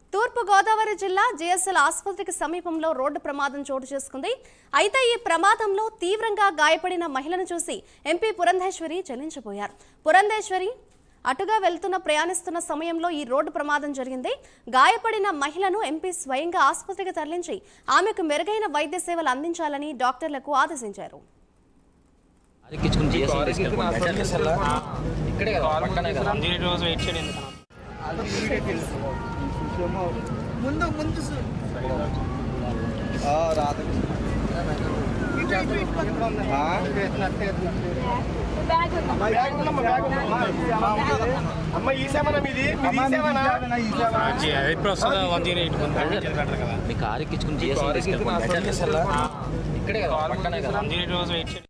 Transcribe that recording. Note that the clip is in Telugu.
తూర్పు గోదావరి జిల్లా జిఎస్ఎల్ ఆసుపత్రికి సమీపంలో రోడ్డు ప్రమాదం చోటు చేసుకుంది అయితే ఈ ప్రమాదంలో తీవ్రంగా గాయపడిన మహిళను చూసి ఎంపీ పురంధేశ్వరి చెల్లించిపోయారు పురంధేశ్వరి అటుగా వెళ్తున్న ప్రయాణిస్తున్న సమయంలో ఈ రోడ్డు ప్రమాదం జరిగింది గాయపడిన మహిళను ఎంపీ స్వయంగా ఆసుపత్రికి తరలించి ఆమెకు మెరుగైన వైద్య సేవలు అందించాలని డాక్టర్లకు ఆదేశించారు ఎక్కించుకుని జిఎస్ఎల్ తీసుకెళ్ళిపోయింది ఇక్కడే కదా పక్కనే కదా అంజనీ రోజు వెయిట్ చేయడం ఎందుకన్నా ముందు ముందు సు- ఆ, రాధాకృష్ణ. ఇటు, ఇటు, ఇటు పక్కన. ఆ? అమ్మ ఈ సేవనా మీది మీది ఈ సేవనా ఈ సేవ. ఎప్పుడు వస్తుందో వన్ జీరో ఎయిట్ మీ కారు ఎక్కించుకుని జిఎస్ఎల్ తీసుకెళ్ళిపోయింది ఇక్కడే కదా పక్కనే కదా అంజనీ రోజు వెయిట్ చేయడం